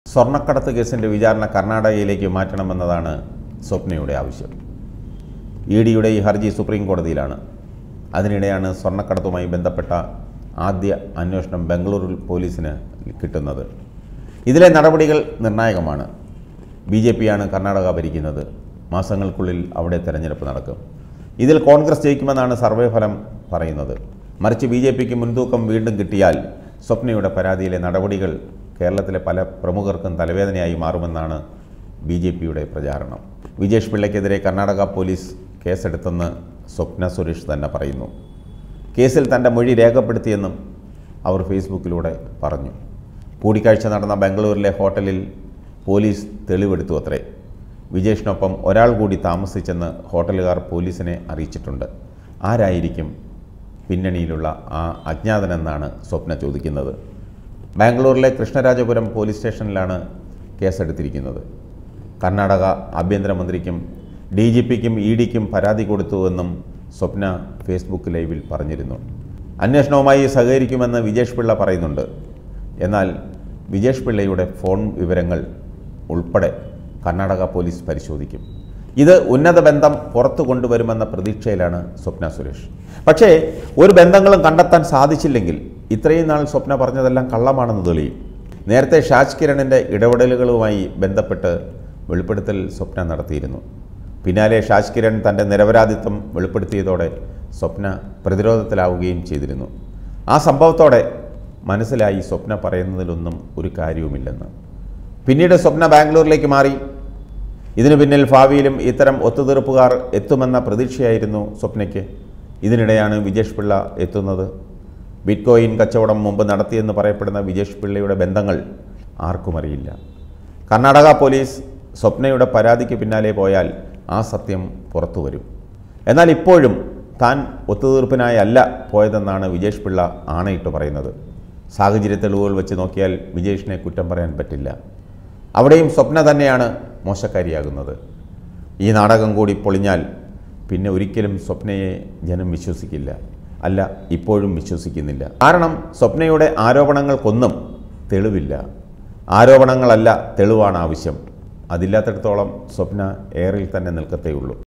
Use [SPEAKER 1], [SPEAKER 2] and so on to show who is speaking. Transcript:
[SPEAKER 1] സ്വർണ്ണക്കടത്ത് കേസിൻ്റെ വിചാരണ കർണാടകയിലേക്ക് മാറ്റണമെന്നതാണ് സ്വപ്നയുടെ ആവശ്യം ഇ ഡിയുടെ ഈ ഹർജി സുപ്രീം കോടതിയിലാണ് അതിനിടെയാണ് സ്വർണ്ണക്കടത്തുമായി ബന്ധപ്പെട്ട ആദ്യ അന്വേഷണം ബംഗളൂരു പോലീസിന് കിട്ടുന്നത് ഇതിലെ നടപടികൾ നിർണായകമാണ് ബി ജെ പിയാണ് കർണാടക ഭരിക്കുന്നത് മാസങ്ങൾക്കുള്ളിൽ അവിടെ തെരഞ്ഞെടുപ്പ് നടക്കും ഇതിൽ കോൺഗ്രസ് ജയിക്കുമെന്നാണ് സർവേ ഫലം പറയുന്നത് മറിച്ച് ബി ജെ പിക്ക് മുൻതൂക്കം വീണ്ടും കിട്ടിയാൽ സ്വപ്നയുടെ പരാതിയിലെ നടപടികൾ കേരളത്തിലെ പല പ്രമുഖർക്കും തലവേദനയായി മാറുമെന്നാണ് ബി ജെ പിയുടെ പ്രചാരണം വിജേഷ് പിള്ളയ്ക്കെതിരെ കർണാടക പോലീസ് കേസെടുത്തെന്ന് സ്വപ്ന സുരേഷ് തന്നെ പറയുന്നു കേസിൽ തൻ്റെ മൊഴി രേഖപ്പെടുത്തിയെന്നും അവർ ഫേസ്ബുക്കിലൂടെ പറഞ്ഞു കൂടിക്കാഴ്ച നടന്ന ബാംഗ്ലൂരിലെ ഹോട്ടലിൽ പോലീസ് തെളിവെടുത്തു അത്രേ വിജേഷിനൊപ്പം ഒരാൾ കൂടി താമസിച്ചെന്ന് ഹോട്ടലുകാർ പോലീസിനെ അറിയിച്ചിട്ടുണ്ട് ആരായിരിക്കും പിന്നണിയിലുള്ള ആ അജ്ഞാതനെന്നാണ് സ്വപ്ന ചോദിക്കുന്നത് ബാംഗ്ലൂരിലെ കൃഷ്ണരാജപുരം പോലീസ് സ്റ്റേഷനിലാണ് കേസെടുത്തിരിക്കുന്നത് കർണാടക ആഭ്യന്തരമന്ത്രിക്കും ഡി ജി പിക്കും ഇ ഡിക്കും പരാതി കൊടുത്തുവെന്നും സ്വപ്ന ഫേസ്ബുക്ക് ലൈവിൽ പറഞ്ഞിരുന്നു അന്വേഷണവുമായി സഹകരിക്കുമെന്ന് വിജേഷ് പിള്ള പറയുന്നുണ്ട് എന്നാൽ വിജേഷ് പിള്ളയുടെ ഫോൺ വിവരങ്ങൾ ഉൾപ്പെടെ കർണാടക പോലീസ് പരിശോധിക്കും ഇത് ഉന്നത ബന്ധം പുറത്തു കൊണ്ടുവരുമെന്ന പ്രതീക്ഷയിലാണ് സ്വപ്ന സുരേഷ് പക്ഷേ ഒരു ബന്ധങ്ങളും കണ്ടെത്താൻ സാധിച്ചില്ലെങ്കിൽ ഇത്രയും നാൾ സ്വപ്ന പറഞ്ഞതെല്ലാം കള്ളമാണെന്ന് തെളിയും നേരത്തെ ഷാജ് കിരണിൻ്റെ ഇടപെടലുകളുമായി ബന്ധപ്പെട്ട് വെളിപ്പെടുത്തൽ സ്വപ്ന നടത്തിയിരുന്നു പിന്നാലെ ഷാജ് കിരൺ തൻ്റെ നിരപരാധിത്വം വെളിപ്പെടുത്തിയതോടെ സ്വപ്ന പ്രതിരോധത്തിലാവുകയും ചെയ്തിരുന്നു ആ സംഭവത്തോടെ മനസ്സിലായി സ്വപ്ന പറയുന്നതിലൊന്നും ഒരു കാര്യവുമില്ലെന്ന് പിന്നീട് സ്വപ്ന ബാംഗ്ലൂരിലേക്ക് മാറി ഇതിനു പിന്നിൽ ഭാവിയിലും ഇത്തരം ഒത്തുതീർപ്പുകാർ എത്തുമെന്ന പ്രതീക്ഷയായിരുന്നു സ്വപ്നയ്ക്ക് ഇതിനിടെയാണ് വിജേഷ് പിള്ള എത്തുന്നത് ബിറ്റ്കോയിൻ കച്ചവടം മുമ്പ് നടത്തിയെന്ന് പറയപ്പെടുന്ന വിജേഷ് പിള്ളയുടെ ബന്ധങ്ങൾ ആർക്കും അറിയില്ല കർണാടക പോലീസ് സ്വപ്നയുടെ പരാതിക്ക് പിന്നാലെ പോയാൽ ആ സത്യം പുറത്തു വരും എന്നാൽ ഇപ്പോഴും താൻ ഒത്തുതീർപ്പിനായല്ല പോയതെന്നാണ് വിജേഷ് പിള്ള ആണയിട്ട് പറയുന്നത് സാഹചര്യ തെളിവുകൾ വെച്ച് നോക്കിയാൽ വിജേഷിനെ കുറ്റം പറയാൻ പറ്റില്ല അവിടെയും സ്വപ്ന തന്നെയാണ് മോശക്കാരിയാകുന്നത് ഈ നാടകം കൂടി പൊളിഞ്ഞാൽ പിന്നെ ഒരിക്കലും സ്വപ്നയെ ജനം വിശ്വസിക്കില്ല അല്ല ഇപ്പോഴും വിശ്വസിക്കുന്നില്ല കാരണം സ്വപ്നയുടെ ആരോപണങ്ങൾക്കൊന്നും തെളിവില്ല ആരോപണങ്ങളല്ല തെളിവാണ് ആവശ്യം അതില്ലാത്തിടത്തോളം സ്വപ്ന എയറിൽ തന്നെ നിൽക്കത്തേയുള്ളൂ